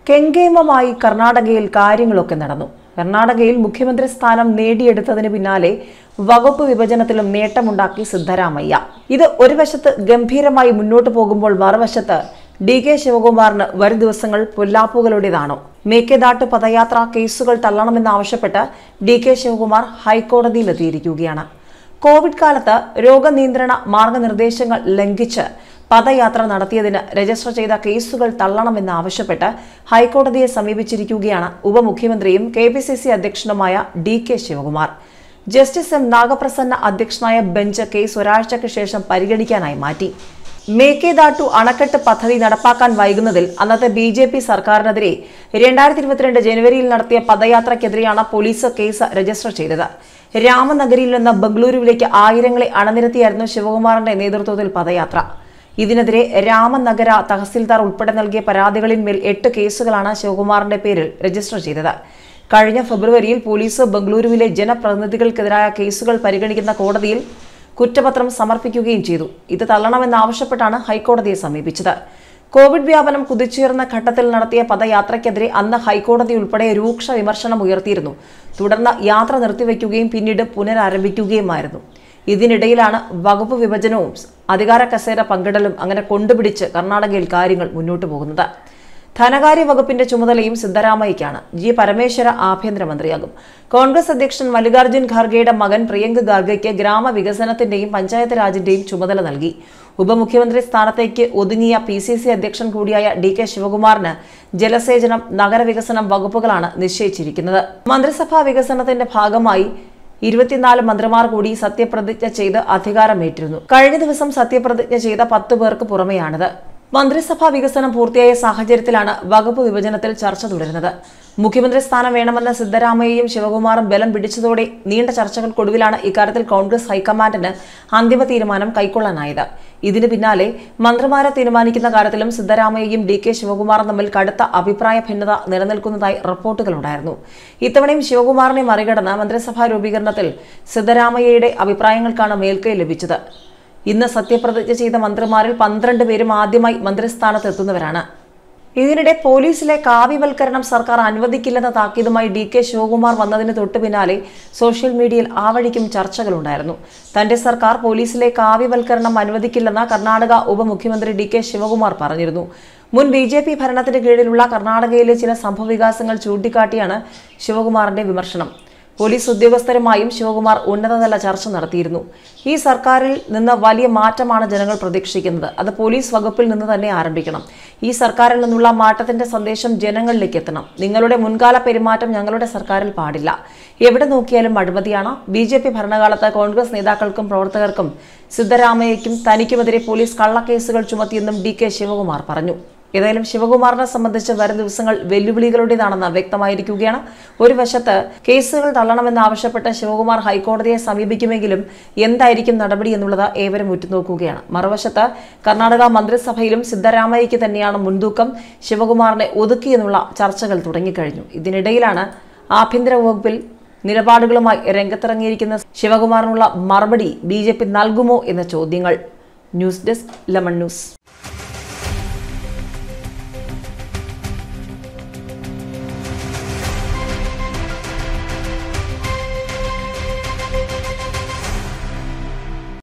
കെങ്കേമമായി കർണാടകയിൽ കാര്യങ്ങളൊക്കെ നടന്നു കർണാടകയിൽ മുഖ്യമന്ത്രി സ്ഥാനം നേടിയെടുത്തതിന് പിന്നാലെ വകുപ്പ് വിഭജനത്തിലും നേട്ടമുണ്ടാക്കി സിദ്ധരാമയ്യ ഇത് ഒരു വശത്ത് ഗംഭീരമായി മുന്നോട്ട് പോകുമ്പോൾ മറുവശത്ത് ഡി കെ ശിവകുമാറിന് വരും ദിവസങ്ങൾ പൊല്ലാപ്പുകളുടേതാണോ മേക്കേദാട്ട് പദയാത്ര കേസുകൾ തള്ളണമെന്നാവശ്യപ്പെട്ട് ഡി കെ ശിവകുമാർ ഹൈക്കോടതിയിലെത്തിയിരിക്കുകയാണ് കോവിഡ് കാലത്ത് രോഗനിയന്ത്രണ മാർഗനിർദ്ദേശങ്ങൾ ലംഘിച്ച് പദയാത്ര നടത്തിയതിന് രജിസ്റ്റർ ചെയ്ത കേസുകൾ തള്ളണമെന്നാവശ്യപ്പെട്ട് ഹൈക്കോടതിയെ സമീപിച്ചിരിക്കുകയാണ് ഉപമുഖ്യമന്ത്രിയും കെ പി സി സി അധ്യക്ഷനുമായ D K Shivakumar justice M Nagaprasanna അധ്യക്ഷനായ ബെഞ്ച് കേസ് ഒരാഴ്ചയ്ക്ക് ശേഷം പരിഗണിക്കാനായി മാറ്റി മേക്കേദാട്ടു അണക്കെട്ട് പദ്ധതി നടപ്പാക്കാൻ വൈകുന്നതിൽ അന്നത്തെ ബി ജെ പി സർക്കാരിനെതിരെ രണ്ടായിരത്തി ഇരുപത്തിരണ്ട് ജനുവരിയിൽ നടത്തിയ പദയാത്രയ്ക്കെതിരെയാണ് പോലീസ് കേസ് രജിസ്റ്റർ ചെയ്തത് രാമനഗരിയിൽ നിന്ന് ബംഗളൂരുവിലേക്ക് ആയിരങ്ങളെ അണനിരത്തിയായിരുന്നു ശിവകുമാറിന്റെ നേതൃത്വത്തിൽ പദയാത്ര ഇതിനെതിരെ രാമനഗര തഹസിൽദാർ ഉൾപ്പെടെ നൽകിയ പരാതികളിന്മേൽ എട്ട് കേസുകളാണ് ശിവകുമാറിന്റെ പേരിൽ രജിസ്റ്റർ ചെയ്തത് കഴിഞ്ഞ ഫെബ്രുവരിയിൽ പോലീസ് ബംഗളൂരുവിലെ ജനപ്രതിനിധികൾക്കെതിരായ കേസുകൾ പരിഗണിക്കുന്ന കോടതിയിൽ കുറ്റപത്രം സമർപ്പിക്കുകയും ചെയ്തു ഇത് തള്ളണമെന്നാവശ്യപ്പെട്ടാണ് ഹൈക്കോടതിയെ സമീപിച്ചത് കോവിഡ് വ്യാപനം കുതിച്ചുയർന്ന ഘട്ടത്തിൽ നടത്തിയ പദയാത്രയ്ക്കെതിരെ അന്ന് ഹൈക്കോടതി ഉൾപ്പെടെ രൂക്ഷ വിമർശനം ഉയർത്തിയിരുന്നു തുടർന്ന് യാത്ര നിർത്തിവെക്കുകയും പിന്നീട് പുനരാരംഭിക്കുകയുമായിരുന്നു ഇതിനിടയിലാണ് വകുപ്പ് വിഭജനവും അധികാര കസേര പങ്കിടലും അങ്ങനെ കൊണ്ടുപിടിച്ച് കർണാടകയിൽ കാര്യങ്ങൾ മുന്നോട്ടു പോകുന്നത് ധനകാര്യ വകുപ്പിന്റെ ചുമതലയും സിദ്ധരാമയ്ക്കാണ് ജി പരമേശ്വര ആഭ്യന്തരമന്ത്രിയാകും കോൺഗ്രസ് അധ്യക്ഷൻ മല്ലികാർജ്ജുൻ ഖാർഗെയുടെ മകൻ പ്രിയങ്ക് ഖാർഗെയ്ക്ക് ഗ്രാമവികസനത്തിന്റെയും പഞ്ചായത്ത് രാജിന്റെയും ചുമതല നൽകി ഉപമുഖ്യമന്ത്രി സ്ഥാനത്തേക്ക് ഒതുങ്ങിയ പി സി സി അധ്യക്ഷൻ കൂടിയായ ഡി കെ ശിവകുമാറിന് ജലസേചനം നഗരവികസനം വകുപ്പുകളാണ് നിശ്ചയിച്ചിരിക്കുന്നത് മന്ത്രിസഭാ വികസനത്തിന്റെ ഭാഗമായി ഇരുപത്തിനാല് മന്ത്രിമാർ കൂടി സത്യപ്രതിജ്ഞ ചെയ്ത് അധികാരമേറ്റിരുന്നു കഴിഞ്ഞ ദിവസം സത്യപ്രതിജ്ഞ ചെയ്ത പത്തു പേർക്ക് പുറമെയാണിത് മന്ത്രിസഭാ വികസനം പൂർത്തിയായ സാഹചര്യത്തിലാണ് വകുപ്പ് വിഭജനത്തിൽ ചർച്ച തുടരുന്നത് മുഖ്യമന്ത്രി സ്ഥാനം വേണമെന്ന സിദ്ധരാമയ്യയും ശിവകുമാറും ബലം പിടിച്ചതോടെ നീണ്ട ചർച്ചകൾക്കൊടുവിലാണ് ഇക്കാര്യത്തിൽ കോൺഗ്രസ് ഹൈക്കമാൻഡിന് അന്തിമ തീരുമാനം കൈക്കൊള്ളാനായത് ഇതിന് പിന്നാലെ മന്ത്രിമാരെ തീരുമാനിക്കുന്ന കാര്യത്തിലും സിദ്ധരാമയ്യയും ഡി കെ ശിവകുമാറും തമ്മിൽ കടുത്ത അഭിപ്രായ ഭിന്നത നിലനിൽക്കുന്നതായി റിപ്പോർട്ടുകളുണ്ടായിരുന്നു ഇത്തവണയും ശിവകുമാറിനെ മറികടന്ന് മന്ത്രിസഭാ രൂപീകരണത്തിൽ സിദ്ധരാമയ്യയുടെ അഭിപ്രായങ്ങൾക്കാണ് മേൽക്കൈ ലഭിച്ചത് ഇന്ന് സത്യപ്രതിജ്ഞ ചെയ്ത മന്ത്രിമാരിൽ പന്ത്രണ്ട് പേരും ആദ്യമായി മന്ത്രിസ്ഥാനത്ത് എത്തുന്നവരാണ് ഇതിനിടെ പോലീസിലെ കാവ്യവൽക്കരണം സർക്കാർ അനുവദിക്കില്ലെന്ന താക്കീതുമായി ഡി കെ ശിവകുമാർ വന്നതിന് തൊട്ടു പിന്നാലെ സോഷ്യൽ മീഡിയയിൽ ആ വഴിക്കും ചർച്ചകളുണ്ടായിരുന്നു തന്റെ സർക്കാർ പോലീസിലെ കാവ്യവൽക്കരണം അനുവദിക്കില്ലെന്ന് കർണാടക ഉപമുഖ്യമന്ത്രി ഡി കെ ശിവകുമാർ പറഞ്ഞിരുന്നു മുൻ ബി ജെ പി ഭരണത്തിന് കീഴിലുള്ള കർണാടകയിലെ ചില സംഭവവികാസങ്ങൾ ചൂണ്ടിക്കാട്ടിയാണ് ശിവകുമാറിന്റെ വിമർശനം പോലീസ് ഉദ്യോഗസ്ഥരുമായും ശിവകുമാർ ഉന്നതതല ചർച്ച നടത്തിയിരുന്നു ഈ സർക്കാരിൽ നിന്ന് വലിയ മാറ്റമാണ് ജനങ്ങൾ പ്രതീക്ഷിക്കുന്നത് അത് പോലീസ് വകുപ്പിൽ നിന്ന് തന്നെ ആരംഭിക്കണം ഈ സർക്കാരിൽ നിന്നുള്ള മാറ്റത്തിന്റെ സന്ദേശം ജനങ്ങളിലേക്ക് എത്തണം നിങ്ങളുടെ മുൻകാല പെരുമാറ്റം ഞങ്ങളുടെ സർക്കാരിൽ പാടില്ല എവിടെ നോക്കിയാലും അഴിമതിയാണ് ബി ജെ പി ഭരണകാലത്ത് കോൺഗ്രസ് നേതാക്കൾക്കും പ്രവർത്തകർക്കും സിദ്ധരാമയ്യയ്ക്കും തനിക്കുമെതിരെ പോലീസ് കള്ളക്കേസുകൾ ചുമത്തിയെന്നും ഡി കെ ശിവകുമാർ പറഞ്ഞു ഏതായാലും ശിവകുമാറിനെ സംബന്ധിച്ച് വരും ദിവസങ്ങൾ വെല്ലുവിളികളുടേതാണെന്ന് വ്യക്തമായിരിക്കുകയാണ് ഒരു വശത്ത് കേസുകൾ തള്ളണമെന്നാവശ്യപ്പെട്ട് ശിവകുമാർ ഹൈക്കോടതിയെ സമീപിക്കുമെങ്കിലും എന്തായിരിക്കും നടപടി എന്നുള്ളത് ഏവരും ഉറ്റുനോക്കുകയാണ് മറുവശത്ത് കർണാടക മന്ത്രിസഭയിലും സിദ്ധരാമയ്യയ്ക്ക് തന്നെയാണ് മുൻതൂക്കം ശിവകുമാറിനെ ഒതുക്കിയെന്നുള്ള ചർച്ചകൾ തുടങ്ങിക്കഴിഞ്ഞു ഇതിനിടയിലാണ് ആഭ്യന്തര വകുപ്പിൽ നിലപാടുകളുമായി രംഗത്തിറങ്ങിയിരിക്കുന്ന ശിവകുമാറിനുള്ള മറുപടി ബി നൽകുമോ എന്ന ചോദ്യങ്ങൾ ന്യൂസ് ഡെസ്ക് ലെമൺ ന്യൂസ്